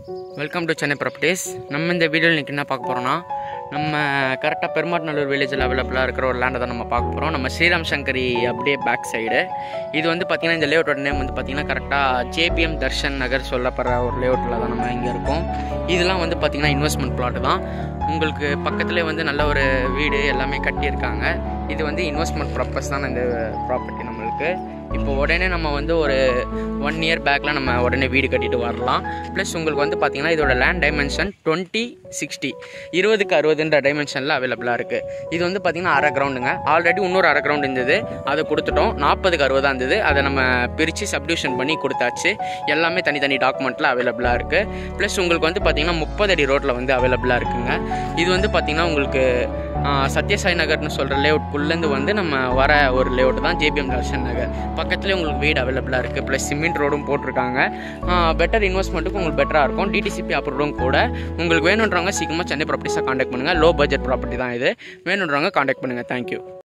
welcome to Chennai properties நம்ம இந்த வீடியோவில் இன்றைக்கி என்ன பார்க்க போகிறோம்னா நம்ம கரெக்டாக பெருமாட்நல்லூர் வில்லேஜில் அவைலபிளாக இருக்கிற ஒரு லேண்டை தான் நம்ம பார்க்க போகிறோம் நம்ம ஸ்ரீராம் சங்கரி அப்படியே பேக் சைடு இது வந்து பார்த்திங்கன்னா இந்த லேஅவுட்டோட நேம் வந்து பார்த்திங்கன்னா கரெக்டாக ஜேபிஎம் தர்ஷன் நகர் சொல்லப்படுற ஒரு லேஅவுட்டில் தான் நம்ம இங்கே இருக்கோம் இதெல்லாம் வந்து பார்த்திங்கன்னா இன்வெஸ்ட்மெண்ட் பிளாட் தான் உங்களுக்கு பக்கத்துலேயே வந்து நல்ல ஒரு வீடு எல்லாமே கட்டியிருக்காங்க இது வந்து இன்வெஸ்ட்மெண்ட் பர்பஸ் தான் இந்த ப்ராப்பர்ட்டி நம்மளுக்கு இப்போ உடனே நம்ம வந்து ஒரு ஒன் இயர் பேக்கில் நம்ம உடனே வீடு கட்டிட்டு வரலாம் ப்ளஸ் உங்களுக்கு வந்து பார்த்திங்கன்னா இதோட லேண்ட் டைமென்ஷன் டுவெண்ட்டி சிக்ஸ்டி இருபதுக்கு அறுபதுன்ற டைமென்ஷனில் அவைலபிளாக இருக்குது இது வந்து பார்த்திங்கன்னா அரை கிரவுண்டுங்க ஆல்ரெடி இன்னொரு அரை கிரவுண்ட் இருந்தது அதை கொடுத்துட்டோம் நாற்பதுக்கு அறுபதாக இருந்தது அதை நம்ம பிரித்து சப்டியூஷன் பண்ணி கொடுத்தாச்சு எல்லாமே தனித்தனி டாக்குமெண்ட்டில் அவைலபிளாக இருக்குது ப்ளஸ் உங்களுக்கு வந்து பார்த்திங்கன்னா முப்பது அடி ரோட்டில் வந்து அவைலபிளாக இருக்குங்க இது வந்து பார்த்திங்கன்னா உங்களுக்கு ஆ, சத்யசாய் நகர்னு சொல்கிற லேஅவுட்குள்ளேருந்து வந்து நம்ம வர ஒரு லேஅவுட் தான் ஜேபிஎம் தர்ஷன் நகர் பக்கத்துலேயே உங்களுக்கு வீடு அவைலபிளாக இருக்குது ப்ளஸ் சிமெண்ட் ரோடும் போட்டிருக்காங்க பெட்டர் இன்வெஸ்ட்மெண்ட்டுக்கு உங்களுக்கு பெட்டராக இருக்கும் டிடிசிபி அப்ரூவும் கூட உங்களுக்கு வேணுன்றவங்க சீக்கிரமாக சென்னை ப்ராப்பர்ட்டிஸை காண்டாக்ட் பண்ணுங்கள் லோ பட்ஜெட் ப்ராப்பர்ட்டி தான் இது வேணுன்றவங்க காண்டாக்ட் பண்ணுங்கள் தேங்க்யூ